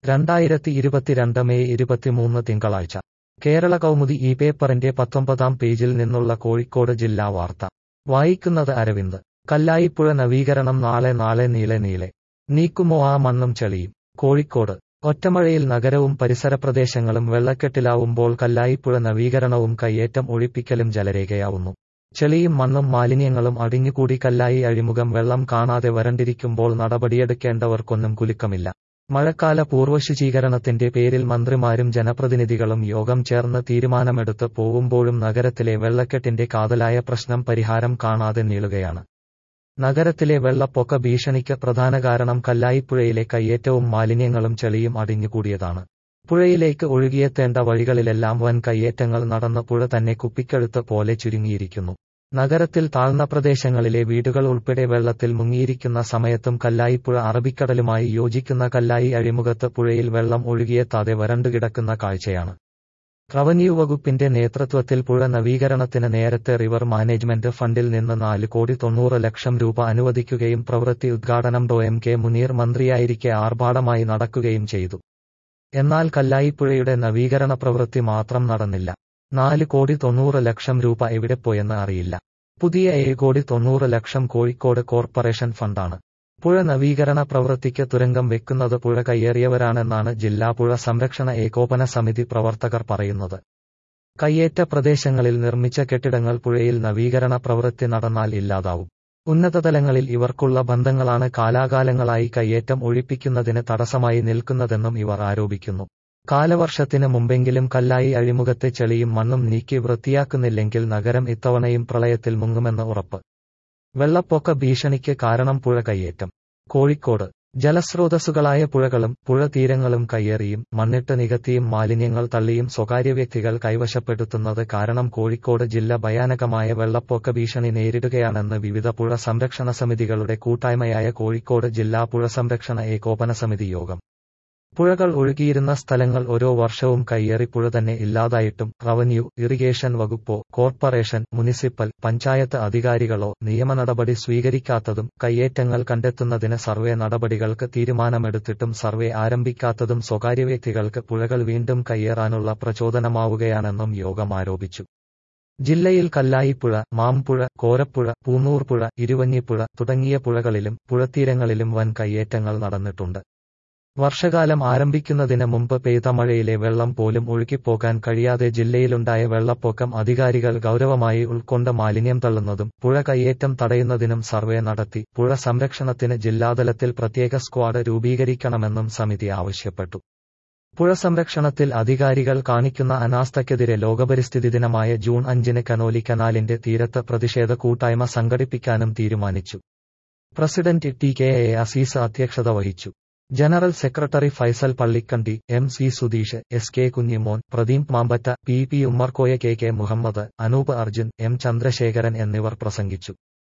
രണ്ടായിരത്തി ഇരുപത്തിരണ്ട് മെയ് ഇരുപത്തിമൂന്ന് തിങ്കളാഴ്ച കേരള കൗമുദി ഈ പേപ്പറിന്റെ പത്തൊമ്പതാം പേജിൽ നിന്നുള്ള കോഴിക്കോട് ജില്ലാ വാർത്ത വായിക്കുന്നത് അരവിന്ദ് കല്ലായിപ്പുഴ നവീകരണം നാളെ നാളെ നീളെ നീളെ നീക്കുമോ ആ മണ്ണും ചെളിയും കോഴിക്കോട് ഒറ്റമഴയിൽ നഗരവും പരിസര പ്രദേശങ്ങളും വെള്ളക്കെട്ടിലാവുമ്പോൾ കല്ലായിപ്പുഴ നവീകരണവും കയ്യേറ്റം ഒഴിപ്പിക്കലും ജലരേഖയാവുന്നു ചെളിയും മണ്ണും മാലിന്യങ്ങളും അടിഞ്ഞുകൂടി കല്ലായി അഴിമുഖം വെള്ളം കാണാതെ വരണ്ടിരിക്കുമ്പോൾ നടപടിയെടുക്കേണ്ടവർക്കൊന്നും കുലുക്കമില്ല മഴക്കാല പൂർവ്വശുചീകരണത്തിന്റെ പേരിൽ മന്ത്രിമാരും ജനപ്രതിനിധികളും യോഗം ചേർന്ന് തീരുമാനമെടുത്ത് പോവുമ്പോഴും നഗരത്തിലെ വെള്ളക്കെട്ടിന്റെ കാതലായ പ്രശ്നം പരിഹാരം കാണാതെ നീളുകയാണ് നഗരത്തിലെ വെള്ളപ്പൊക്ക ഭീഷണിക്ക് പ്രധാന കാരണം കല്ലായിപ്പുഴയിലെ കയ്യേറ്റവും മാലിന്യങ്ങളും ചെളിയും അടിഞ്ഞുകൂടിയതാണ് പുഴയിലേക്ക് ഒഴുകിയെത്തേണ്ട വഴികളിലെല്ലാം വൻ കയ്യേറ്റങ്ങൾ നടന്ന പുഴ തന്നെ കുപ്പിക്കഴുത്ത് പോലെ ചുരുങ്ങിയിരിക്കുന്നു നഗരത്തിൽ താഴ്ന്ന പ്രദേശങ്ങളിലെ വീടുകൾ ഉൾപ്പെടെ വെള്ളത്തിൽ മുങ്ങിയിരിക്കുന്ന സമയത്തും കല്ലായിപ്പുഴ അറബിക്കടലുമായി യോജിക്കുന്ന കല്ലായി അഴിമുഖത്ത് പുഴയിൽ വെള്ളം ഒഴുകിയെത്താതെ വരണ്ടുകിടക്കുന്ന കാഴ്ചയാണ് റവന്യൂ വകുപ്പിന്റെ നേതൃത്വത്തിൽ പുഴ നവീകരണത്തിന് നേരത്തെ റിവർ മാനേജ്മെന്റ് ഫണ്ടിൽ നിന്ന് നാല് കോടി തൊണ്ണൂറ് ലക്ഷം രൂപ അനുവദിക്കുകയും പ്രവൃത്തി ഉദ്ഘാടനം ഡോ എം കെ മുനീർ മന്ത്രിയായിരിക്കെ ആർഭാടമായി നടക്കുകയും ചെയ്തു എന്നാൽ കല്ലായിപ്പുഴയുടെ നവീകരണ പ്രവൃത്തി മാത്രം നടന്നില്ല നാല് കോടി തൊണ്ണൂറ് ലക്ഷം രൂപ എവിടെ പോയെന്ന് അറിയില്ല പുതിയ ഏഴ് കോടി തൊണ്ണൂറ് ലക്ഷം കോഴിക്കോട് കോർപ്പറേഷൻ ഫണ്ടാണ് പുഴ നവീകരണ പ്രവൃത്തിക്ക് തുരങ്കം വെക്കുന്നത് പുഴ കയ്യേറിയവരാണെന്നാണ് ജില്ലാ പുഴ സംരക്ഷണ ഏകോപന സമിതി പ്രവർത്തകർ പറയുന്നത് കയ്യേറ്റ പ്രദേശങ്ങളിൽ നിർമ്മിച്ച കെട്ടിടങ്ങൾ പുഴയിൽ നവീകരണ പ്രവൃത്തി നടന്നാൽ ഇല്ലാതാവും ഉന്നതതലങ്ങളിൽ ഇവർക്കുള്ള ബന്ധങ്ങളാണ് കാലാകാലങ്ങളായി കയ്യേറ്റം ഒഴിപ്പിക്കുന്നതിന് തടസ്സമായി നിൽക്കുന്നതെന്നും ഇവർ ആരോപിക്കുന്നു കാലവർഷത്തിന് മുമ്പെങ്കിലും കല്ലായി അഴിമുഖത്തെ ചെളിയും മണ്ണും നീക്കി വൃത്തിയാക്കുന്നില്ലെങ്കിൽ നഗരം ഇത്തവണയും പ്രളയത്തിൽ മുങ്ങുമെന്ന് ഉറപ്പ് വെള്ളപ്പൊക്ക ഭീഷണിക്ക് കാരണം പുഴ കയ്യേറ്റം കോഴിക്കോട് ജലസ്രോതസ്സുകളായ പുഴകളും പുഴ തീരങ്ങളും കയ്യേറിയും മണ്ണിട്ട് നികത്തിയും മാലിന്യങ്ങൾ തള്ളിയും സ്വകാര്യ വ്യക്തികൾ കൈവശപ്പെടുത്തുന്നത് കാരണം കോഴിക്കോട് ജില്ല ഭയാനകമായ വെള്ളപ്പൊക്ക ഭീഷണി നേരിടുകയാണെന്ന് വിവിധ പുഴ സംരക്ഷണ സമിതികളുടെ കൂട്ടായ്മയായ കോഴിക്കോട് ജില്ലാ പുഴ സംരക്ഷണ ഏകോപന സമിതി യോഗം പുഴകൾ ഒഴുകിയിരുന്ന സ്ഥലങ്ങൾ ഓരോ വർഷവും കയ്യേറി പുഴ തന്നെ ഇല്ലാതായിട്ടും റവന്യൂ ഇറിഗേഷൻ വകുപ്പോ കോർപ്പറേഷൻ മുനിസിപ്പൽ പഞ്ചായത്ത് അധികാരികളോ നിയമ നടപടി സ്വീകരിക്കാത്തതും കയ്യേറ്റങ്ങൾ കണ്ടെത്തുന്നതിന് സർവേ നടപടികൾക്ക് തീരുമാനമെടുത്തിട്ടും സർവേ ആരംഭിക്കാത്തതും സ്വകാര്യ വ്യക്തികൾക്ക് പുഴകൾ വീണ്ടും കയ്യേറാനുള്ള പ്രചോദനമാവുകയാണെന്നും യോഗം ആരോപിച്ചു ജില്ലയിൽ കല്ലായിപ്പുഴ മാമ്പുഴ കോരപ്പുഴ പൂന്നൂർപ്പുഴ ഇരുവഞ്ഞിപ്പുഴ തുടങ്ങിയ പുഴകളിലും പുഴത്തീരങ്ങളിലും വൻ കയ്യേറ്റങ്ങൾ നടന്നിട്ടുണ്ട് വർഷകാലം ആരംഭിക്കുന്നതിന് മുമ്പ് പെയ്ത മഴയിലെ വെള്ളം പോലും ഒഴുകിപ്പോകാൻ കഴിയാതെ ജില്ലയിലുണ്ടായ വെള്ളപ്പൊക്കം അധികാരികൾ ഗൗരവമായി ഉൾക്കൊണ്ട മാലിന്യം തള്ളുന്നതും പുഴ കയ്യേറ്റം തടയുന്നതിനും സർവേ നടത്തി പുഴ സംരക്ഷണത്തിന് ജില്ലാതലത്തിൽ പ്രത്യേക സ്ക്വാഡ് രൂപീകരിക്കണമെന്നും സമിതി ആവശ്യപ്പെട്ടു പുഴ സംരക്ഷണത്തിൽ അധികാരികൾ കാണിക്കുന്ന അനാസ്ഥയ്ക്കെതിരെ ലോകപരിസ്ഥിതി ദിനമായ ജൂൺ അഞ്ചിന് കനോലി കനാലിന്റെ തീരത്ത് പ്രതിഷേധ കൂട്ടായ്മ സംഘടിപ്പിക്കാനും തീരുമാനിച്ചു president T K A Aziz അധ്യക്ഷത വഹിച്ചു general secretary Faisal Pallikkandy M C Sudheesh S K Kunjimon Pradeep Mampatta P P Ummerkoya K K Muhammad Anoop Arjun M Chandrasekharan എന്നിവർ പ്രസംഗിച്ചു